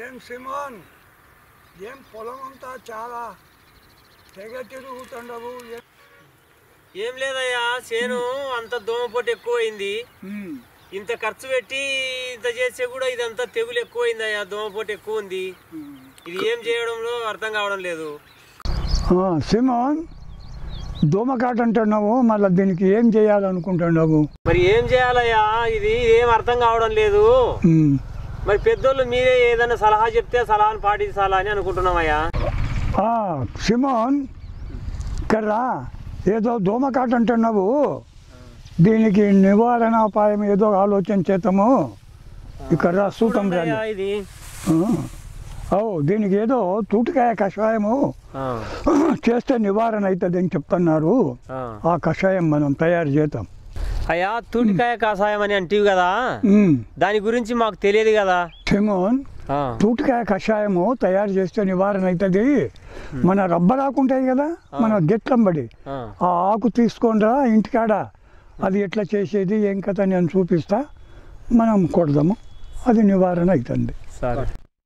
ఏం సిమోన్ ఏం పొలం అంతా చాలా తెగ తిరుగుతుండవు ఏ- ఏం లేదయ్యా చేను అంత దోమపోటు ఎక్కువైంది ఉమ్, ఇంత ఖర్చు పెట్టి ఇంత చేస్తే కూడా ఇదంతా తెగులు ఎక్కువైందయ్యా దోమపోటు ఎక్కువ ఉంది ఉమ్. ఇది ఏం చేయడంలో అర్థం కావడం లేదు ఆ, సిమోన్ దోమకాట అంటున్నావు మళ్ళీ దీనికి ఏం చేయాలనుకుంటున్నావు మరి ఏం చేయాలయ్యా ఇది ఏం అర్థం కావడం లేదు ఉమ్, మరి పెద్దోళ్ళు మీరే ఏదైనా సలహా చెప్తే సలహాను పాటించాలా అని అనుకుంటున్నామయ్యా ఆ, సిమోన్ ఇక్కడ రా. ఏదో దోమకాట అంటున్నావు దీనికి నివారణోపాయం ఏదో ఆలోచన చేద్దాము ఇక్కడ రా సూతం రండి చూడండయ్యా ఇది ఓ దీనికి ఏదో తూటికాయ కషాయము ఆ, చేస్తే నివారణ అవుతుంది అని చెప్తున్నారు ఆ. ఆ కషాయం మనం తయారు చేద్దాం అయ్యా తూటికాయ కషాయం అని అంటివి కదా ఉమ్, దాని గురించి మాకు తెలియదు కదా సిమోన్ ఆ, తూటికాయ కషాయము తయారు చేస్తే నివారణ అవుతుంది మన రబ్బరాకు ఉంటాయి కదా మన గెట్లంబడి ఆ. ఆ ఆకు తీసుకొని రా ఇంటికాడ అది ఎట్లా చేసేది ఏం కథ నేను చూపిస్తా మనం కొడదాము అది నివారణ అవుతుంది సరే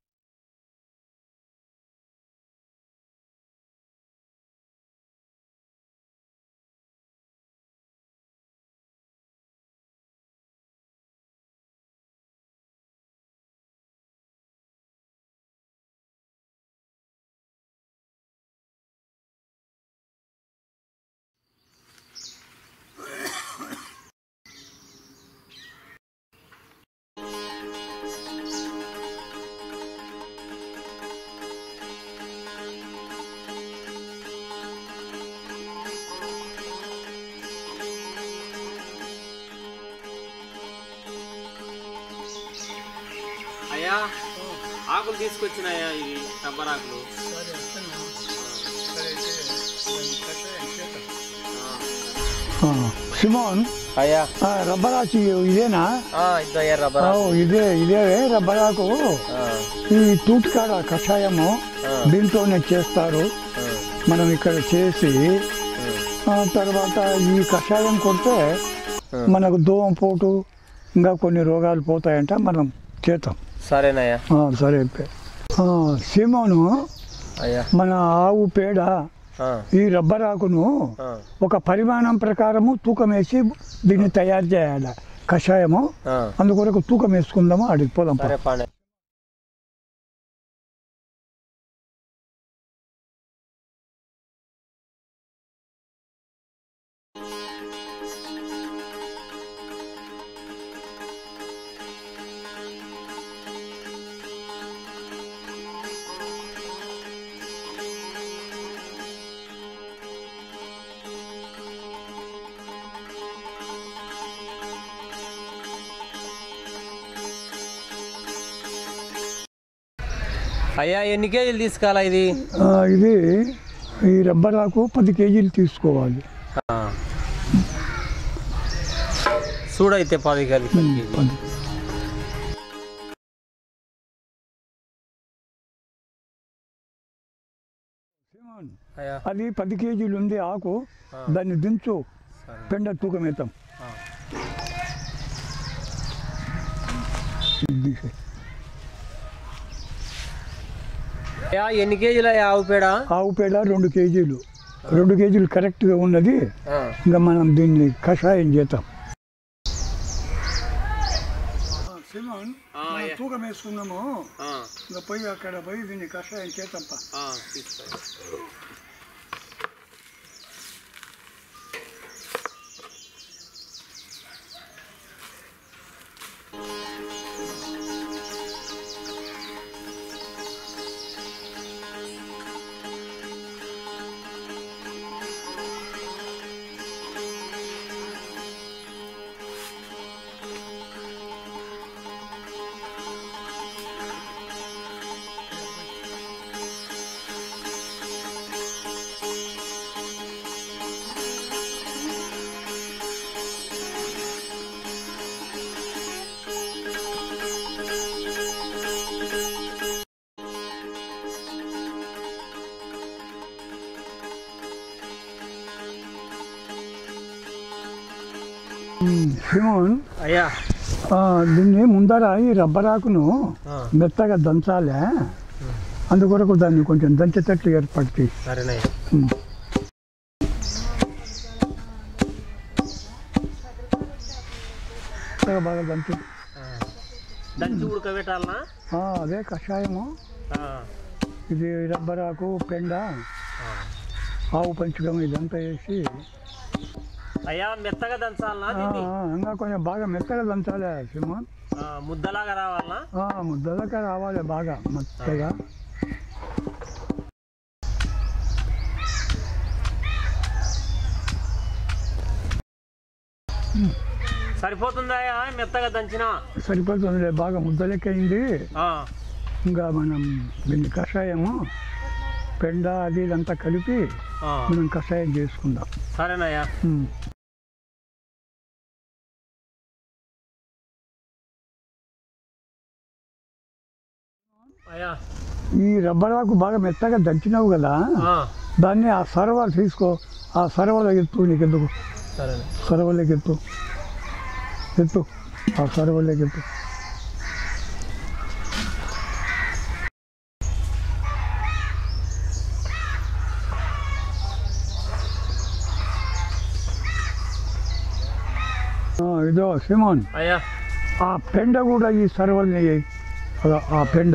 అయ్యా ఆకులు తీసుకొచ్చినాయా ఇవి రబ్బరాకులు ఆ, సిమోన్ అయ్యా ఆ, రబ్బరాచి ఇదేనా ఇద్దయ్యా రబ్బరా ఓ, ఇదే ఇదే రబ్బరాకు ఈ తూటికాడ కషాయము దీంతోనే చేస్తారు మనం ఇక్కడ చేసి ఆ తర్వాత ఈ కషాయం కొడితే మనకు దోమ పోటు ఇంకా కొన్ని రోగాలు పోతాయంట మనం చేద్దాం సరేనయ్యా ఆ, సరే ఆ, సిమోను అయ్యా మన ఆవు పేడ ఆ, ఈ రబ్బరాకును ఆ, ఒక పరిమాణం ప్రకారము తూకం వేసి దీన్ని తయారు చేయాలి కషాయము ఆ. అందుకొరకు తూకం వేసుకుందాము అడిగి పోదాం పా. సరే పాండే అయ్యా ఎన్ని కేజీలు తీసుకురాలా ఇది ఆ, ఇది ఈ రబ్బరాకు పది కేజీలు తీసుకోవాలి ఆ. చూడైతే పది కేజీ పది కేజీ పది. సిమోన్, అయ్యా అది పది కేజీలు ఉంది ఆకు ఆ. దాన్ని దించు సరే. పెండ తూకం వేద్దాం ఆ. ఇది తీసేయ్. అయ్యా ఎన్ని కేజీలు అయ్యా ఆవు పేడ ఆవు పేడ రెండు కేజీలు రెండు కేజీలు కరెక్ట్గా ఉన్నది ఆ. ఇంకా మనం దీన్ని కషాయం చేద్దాం సిమోన్ ఆ, అయ్యా. తూకం వేసుకున్నాము ఆ, ఇంకా పోయి అక్కడ పోయి దీన్ని కషాయం చేద్దాంపా ఆ, తీసుకో. సిమోన్ అయ్యా ఆ, దీన్ని ముందర ఈ రబ్బరాకును ఆ, మెత్తగా దంచాలే అందుకొరకు దాన్ని కొంచెం దంచేటట్లు ఏర్పడుతుంది సరేనయ్యా ఉమ్. మెత్తగా బాగా దంచు ఆ. దంచి ఉడకబెట్టాలనా ఆ, అదే కషాయము ఆ, ఇది రబ్బరాకు పెండ ఆ. ఆవు పంచకం ఇదంతా వేసి అయ్యా మెత్తగా దంచాలనా ఆ, దీన్ని ఆ, ఇంకా కొంచెం బాగా మెత్తగా దంచాలి సింహన్ ఆ, ముద్దలాగా రావాలనా ఆ, ముద్దలకే రావాలి బాగా మెత్తగా సరిపోతుందాయా మెత్తగా దంచినా సరిపోతుంది బాగా ముద్దలెక్కయింది ఆ, ఇంకా మనం దీన్ని కషాయము పెండ అది ఇదంతా కలిపి ఆ. మనం కషాయం చేసుకుందాం సరేనయ్యా ఉమ్. అయ్యా ఈ రబ్బరాకు బాగా మెత్తగా దంచినావు కదా ఆ, దాన్ని ఆ సర్వ తీసుకో ఆ సర్వలో ఎత్తు నీకు ఎందుకు సరేనే సర్వలోకి ఎత్తు ఎత్తు ఆ సర్వలోకి ఎత్తు ఆ, ఇదో సిమోన్ అయ్యా ఆ పెండ కూడా ఈ సర్వల్ని వేయి. అలా ఆ పెండ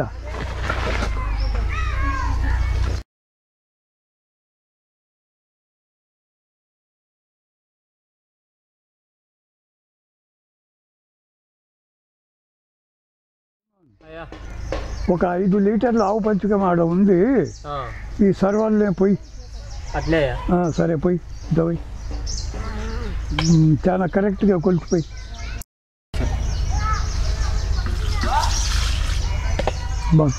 అయ్యా ఒక ఐదు లీటర్ల ఆవు పంచకం ఆడ ఉంది ఆ, ఈ సర్వల్ని పోయి అట్లే అయ్యా ఆ, సరే పోయి ఇదో పోయి మ్, చాలా కరెక్ట్గా కొలిచిపోయి బాగా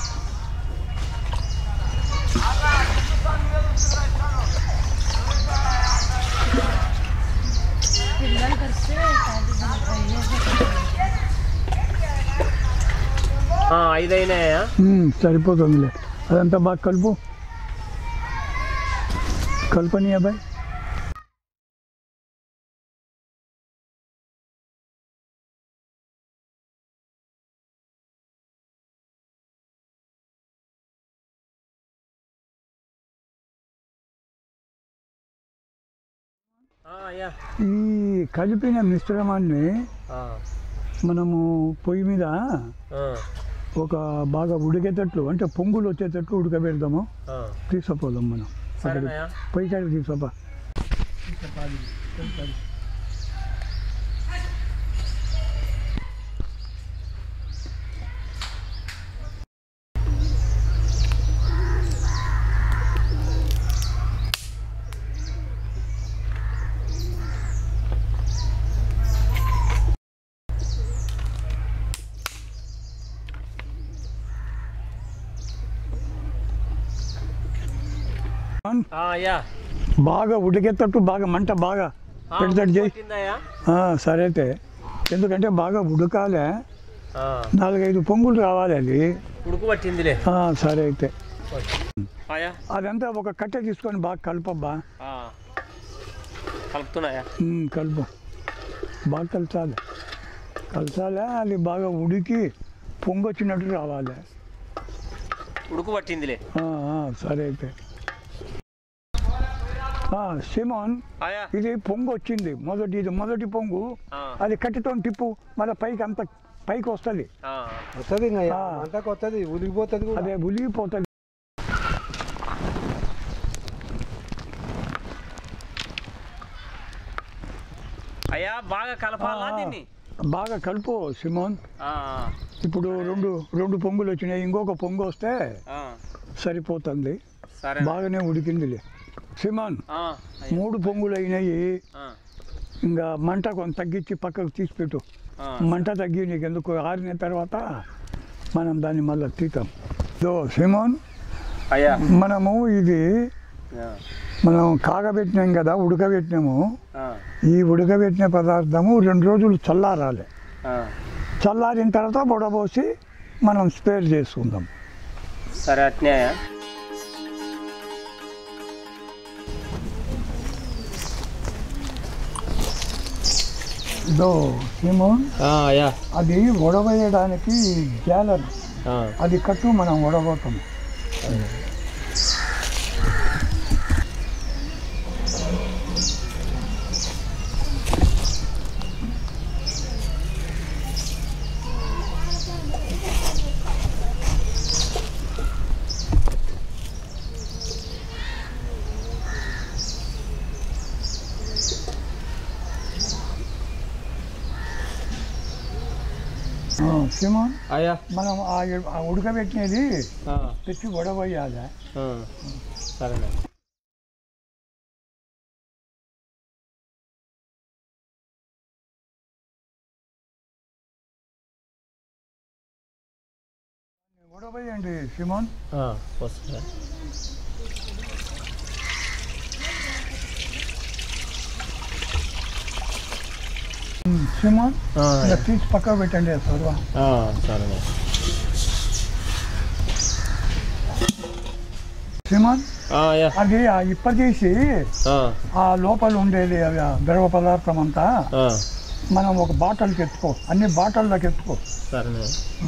పిల్లలు కలిస్తే ఆ, ఐదు అయినాయా మ్, సరిపోతుందిలే అదంతా బాగా కలుపు కల్పని అబ్బాయి ఆ, అయ్యా ఈ కలిపిన మిశ్రమాన్ని ఆ, మనము పొయ్యి మీద ఆ, ఒక బాగా ఉడికేటట్లు అంటే పొంగులు వచ్చేటట్లు ఉడకబెడదాము ఆ. తీసుకుపోదాం మనం సరేనయ్యా పొయ్యి కాడికి తీసుకుపా ఆ, అయ్యా బాగా ఉడికేటట్టు బాగా మంట బాగా ఆ, పెడతాడు చేయి పట్టిందయ్యా ఆ, సరే అయితే ఎందుకంటే బాగా ఉడకాలే ఆ, నాలుగైదు పొంగులు రావాలి అది ఉడుకు పట్టిందిలే ఆ, సరే అయితే అయ్యా అదంతా ఒక కట్టె తీసుకొని బాగా కలపబ్బా ఆ. కలుపుతున్నాయా ఉమ్, కలుపు బాగా కలచాలి కలచాలి అది బాగా ఉడికి పొంగొచ్చినట్టు రావాలి ఉడుకు పట్టిందిలే ఆ, ఆ, సరే అయితే ఆ, సిమోన్ అయ్యా ఇది పొంగు వచ్చింది మొదటి ఇది మొదటి పొంగు ఆ, అది కట్టెతో తిప్పు మళ్ళీ పైకి అంత పైకి వస్తుంది ఆ. వస్తుంది ఇంకా ఆ. అంతా కొత్తది ఉలిగిపోతుంది కూడా అదే ఉలిగిపోతుంది అయ్యా బాగా కలపాలా ఆ, దీన్ని బాగా కలుపు సిమోన్ ఆ, ఇప్పుడు రెండు రెండు పొంగులు వచ్చినాయి ఇంకొక పొంగు వస్తే ఆ, సరిపోతుంది సరే బాగానే ఉడికిందిలే సిమోన్ ఆ, అయ్యా. మూడు పొంగులు అయినాయి ఆ, ఇంకా మంట కొంత తగ్గించి పక్కకు తీసి పెట్టు ఆ. మంట తగ్గి నీకు ఎందుకు ఆరిన తర్వాత మనం దాన్ని మళ్ళీ తీతాం సో సిమోన్ అయ్యా మనము ఇది ఆ, మనం కాగబెట్టినాం కదా ఉడకబెట్టినాము ఆ, ఈ ఉడకబెట్టిన పదార్థము రెండు రోజులు చల్లారాలి ఆ. చల్లారిన తర్వాత బుడబోసి మనం స్పేర్ చేసుకుందాం సరే అట్నే అయ్యా ఇదో సిమోన్ ఆ, అయ్యా అది ఉడవేయడానికి జాలర్ ఆ, అది కట్టు మనం ఉడబోతాం సిమోన్ అయ్యా మనం ఆ ఆ ఉడకబెట్టినది ఆ, తెచ్చి ఉడవేయాలి ఆ, సరేనే ఉడవేయండి సిమోన్ ఆ, వస్తుందా సిమోన్ ఆ, ఇలా తీసి పక్కకు పెట్టండి సర్వా ఆ, సరేనే సిమోన్ ఆ, అయ్యా అది ఆ ఇప్ప తీసి ఆ, ఆ లోపల ఉండేది అవి ఆ ద్రవ పదార్థం అంతా ఆ, మనం ఒక బాటిల్కి ఎత్తుకో అన్ని బాటిల్లోకి ఎత్తుకో సరేనే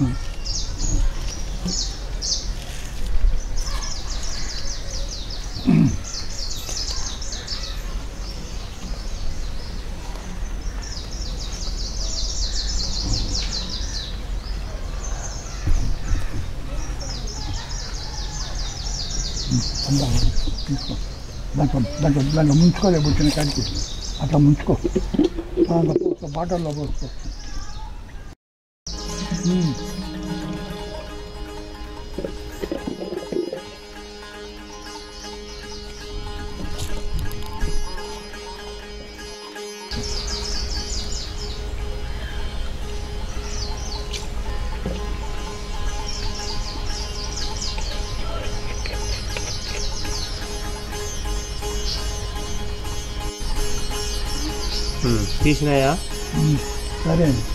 అందా, తీసుకో దాంట్లో దాంట్లో దాంట్లో ముంచుకోలే పుట్టిన కాడికి అట్లా ముంచుకో దాంట్లో పోసుకో బాటిల్లో పోసుకో ఉమ్. ఉమ్, తీసినాయా ఉమ్. సరే